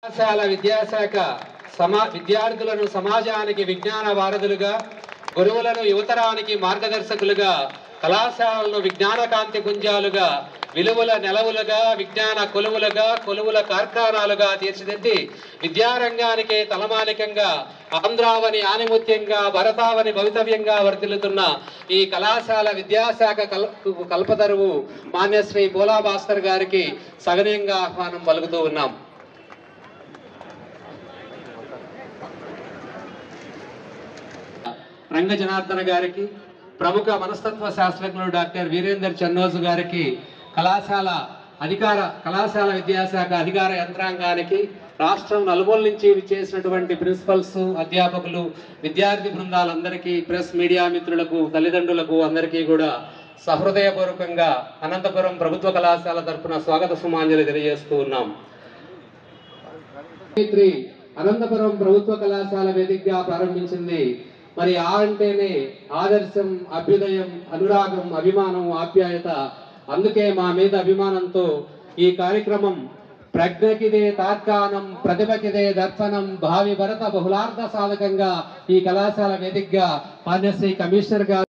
కళాశాల విద్యాశాఖ సమా విద్యార్థులను సమాజానికి విజ్ఞాన వారధులుగా గురువులను యువతరానికి మార్గదర్శకులుగా కళాశాలను విజ్ఞాన కాంతి పుంజాలుగా విలువల నెలవులుగా విజ్ఞాన కొలువులుగా కొలువుల కార్ఖానాలుగా తీర్చిదిద్ది విద్యారంగానికే తలమానికంగా ఆంధ్రావని ఆనిముత్యంగా భరతావని భవితవ్యంగా వర్తిల్లుతున్న ఈ కళాశాల విద్యాశాఖ కల్ కల్పతరువు మాన్యశ్రీ బోలా భాస్కర్ గారికి సగనీయంగా ఆహ్వానం పలుకుతూ ఉన్నాం రంగ జనార్దన గారికి ప్రముఖ మనస్తత్వ శాస్త్రజ్ఞులు డాక్టర్ వీరేందర్ చన్నోజు గారికి కళాశాల అధికార కళాశాల విద్యాశాఖ అధికార యంత్రాంగానికి రాష్ట్రం నలుమూల నుంచి చేసినటువంటి ప్రిన్సిపల్స్ అధ్యాపకులు విద్యార్థి బృందాలందరికీ ప్రెస్ మీడియా మిత్రులకు తల్లిదండ్రులకు అందరికీ కూడా సహృదయపూర్వకంగా అనంతపురం ప్రభుత్వ కళాశాల తరఫున స్వాగత సుమాంజలి తెలియజేస్తూ ఉన్నాం త్రీ అనంతపురం ప్రభుత్వ కళాశాల వేదికగా ప్రారంభించింది మరి ఆ అంటేనే ఆదర్శం అభ్యుదయం అనురాగం అభిమానం ఆప్యాయత అందుకే మా మీద అభిమానంతో ఈ కార్యక్రమం ప్రజ్ఞకిదే తార్కాణం ప్రతిభకిదే దర్శనం భావి భరత బహుళార్థ సాధకంగా ఈ కళాశాల వేదికగా మాన్యశ్రీ కమిషనర్ గారు